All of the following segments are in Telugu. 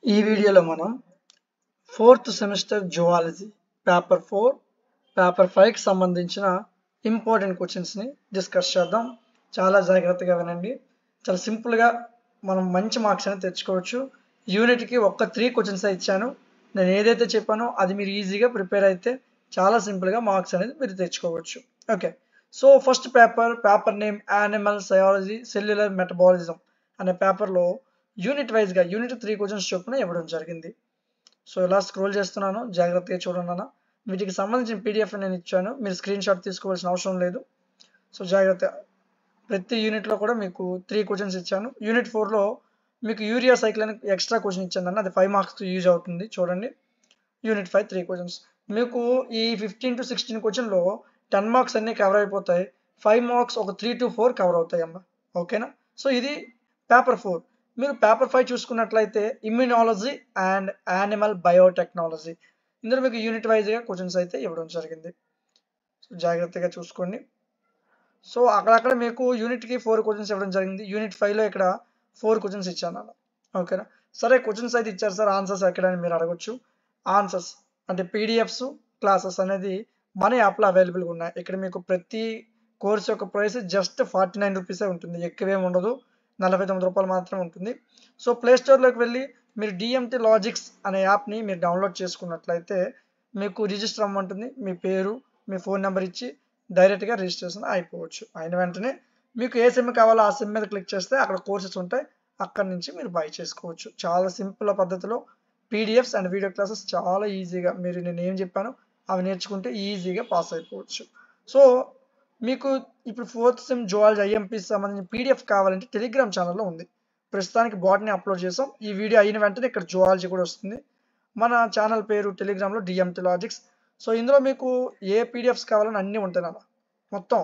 ఈ వీడియోలో మనం fourth semester zoology paper four paper ఫైవ్కి సంబంధించిన ఇంపార్టెంట్ క్వశ్చన్స్ని డిస్కస్ చేద్దాం చాలా జాగ్రత్తగా వినండి చాలా సింపుల్గా మనం మంచి మార్క్స్ అనేది తెచ్చుకోవచ్చు యూనిట్కి ఒక్క త్రీ క్వశ్చన్స్ ఇచ్చాను నేను ఏదైతే చెప్పానో అది మీరు ఈజీగా ప్రిపేర్ అయితే చాలా సింపుల్గా మార్క్స్ అనేది మీరు తెచ్చుకోవచ్చు okay so first paper paper name animal physiology cellular metabolism అనే పేపర్లో యూనిట్ వైజ్గా యూనిట్ త్రీ క్వశ్చన్స్ చొప్పున ఇవ్వడం జరిగింది సో ఇలా స్క్రోల్ చేస్తున్నాను జాగ్రత్తగా చూడండి అన్న వీటికి సంబంధించిన పీడిఎఫ్ నేను ఇచ్చాను మీరు స్క్రీన్ షాట్ తీసుకోవాల్సిన అవసరం లేదు సో జాగ్రత్త ప్రతి యూనిట్లో కూడా మీకు త్రీ క్వశ్చన్స్ ఇచ్చాను యూనిట్ ఫోర్లో మీకు యూరియా సైకిల్ అని ఎక్స్ట్రా క్వశ్చన్ ఇచ్చాను అన్న అది ఫైవ్ మార్క్స్ యూజ్ అవుతుంది చూడండి యూనిట్ ఫైవ్ త్రీ క్వశ్చన్స్ మీకు ఈ ఫిఫ్టీన్ టు సిక్స్టీన్ క్వశ్చన్లో టెన్ మార్క్స్ అన్నీ కవర్ అయిపోతాయి ఫైవ్ మార్క్స్ ఒక త్రీ టు ఫోర్ కవర్ అవుతాయి అమ్మ ఓకేనా సో ఇది పేపర్ ఫోర్ మీరు పేపర్ ఫైవ్ చూసుకున్నట్లయితే ఇమ్యూనాలజీ అండ్ యానిమల్ బయోటెక్నాలజీ ఇందులో మీకు యూనిట్ వైజ్గా క్వశ్చన్స్ అయితే ఇవ్వడం జరిగింది సో జాగ్రత్తగా చూసుకోండి సో అక్కడక్కడ మీకు యూనిట్కి ఫోర్ క్వశ్చన్స్ ఇవ్వడం జరిగింది యూనిట్ ఫైవ్లో ఇక్కడ ఫోర్ క్వశ్చన్స్ ఇచ్చాను అన్న ఓకేనా సరే క్వశ్చన్స్ అయితే ఇచ్చారు సార్ ఆన్సర్స్ ఎక్కడ అని మీరు అడగొచ్చు ఆన్సర్స్ అంటే పీడిఎఫ్స్ క్లాసెస్ అనేది మన యాప్లో అవైలబుల్గా ఉన్నాయి ఇక్కడ మీకు ప్రతి కోర్స్ యొక్క ప్రైస్ జస్ట్ ఫార్టీ నైన్ రూపీసే ఉంటుంది ఎక్కువేం ఉండదు నలభై తొమ్మిది రూపాయలు మాత్రమే ఉంటుంది సో ప్లే స్టోర్లోకి వెళ్ళి మీరు డిఎంటీ లాజిక్స్ అనే యాప్ని మీరు డౌన్లోడ్ చేసుకున్నట్లయితే మీకు రిజిస్టర్ అవ్వమంటుంది మీ పేరు మీ ఫోన్ నెంబర్ ఇచ్చి డైరెక్ట్గా రిజిస్ట్రేషన్ అయిపోవచ్చు అయిన వెంటనే మీకు ఏ సిమ్ కావాలో ఆ సిమ్ మీద క్లిక్ చేస్తే అక్కడ కోర్సెస్ ఉంటాయి అక్కడి నుంచి మీరు బై చేసుకోవచ్చు చాలా సింపుల్ పద్ధతిలో పీడిఎఫ్స్ అండ్ వీడియో క్లాసెస్ చాలా ఈజీగా మీరు నేను ఏం చెప్పాను అవి నేర్చుకుంటే ఈజీగా పాస్ అయిపోవచ్చు సో మీకు ఇప్పుడు ఫోర్త్ సిమ్ జువాలజీ ఐఎంపీ సంబంధించిన పీడిఎఫ్ కావాలంటే టెలిగ్రామ్ ఛానల్లో ఉంది ప్రస్తుతానికి బాట్ని అప్లోడ్ చేసాం ఈ వీడియో అయిన వెంటనే ఇక్కడ జువాలజీ కూడా వస్తుంది మన ఛానల్ పేరు టెలిగ్రామ్లో డిఎంటీ లాజిక్స్ సో ఇందులో మీకు ఏ పీడిఎఫ్స్ కావాలని అన్నీ ఉంటాయి నాన్న మొత్తం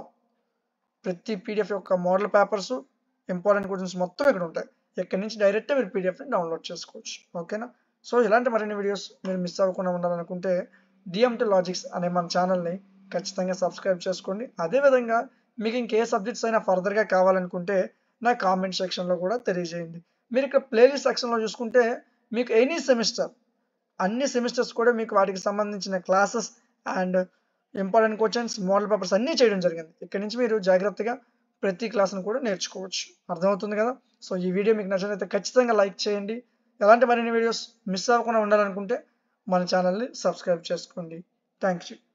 ప్రతి పీడిఎఫ్ యొక్క మోడల్ పేపర్స్ ఇంపార్టెంట్ క్వశ్చన్స్ మొత్తం ఇక్కడ ఉంటాయి ఇక్కడి నుంచి డైరెక్ట్గా మీరు పీడిఎఫ్ని డౌన్లోడ్ చేసుకోవచ్చు ఓకేనా సో ఇలాంటి మరిన్ని వీడియోస్ మీరు మిస్ అవ్వకుండా ఉండాలనుకుంటే డిఎంటీ లాజిక్స్ అనే మన ఛానల్ని ఖచ్చితంగా సబ్స్క్రైబ్ చేసుకోండి అదేవిధంగా మీకు ఇంకే సబ్జెక్ట్స్ అయినా ఫర్దర్గా కావాలనుకుంటే నా కామెంట్ సెక్షన్లో కూడా తెలియజేయండి మీరు ఇక్కడ ప్లేలిస్ట్ సెక్షన్లో చూసుకుంటే మీకు ఎనీ సెమిస్టర్ అన్ని సెమిస్టర్స్ కూడా మీకు వాటికి సంబంధించిన classes and important questions model papers అన్నీ చేయడం జరిగింది ఇక్కడ నుంచి మీరు జాగ్రత్తగా ప్రతి క్లాస్ను కూడా నేర్చుకోవచ్చు అర్థమవుతుంది కదా సో ఈ వీడియో మీకు నచ్చినట్లయితే ఖచ్చితంగా లైక్ చేయండి ఎలాంటి మరిన్ని వీడియోస్ మిస్ అవ్వకుండా ఉండాలనుకుంటే మన ఛానల్ని సబ్స్క్రైబ్ చేసుకోండి థ్యాంక్ యూ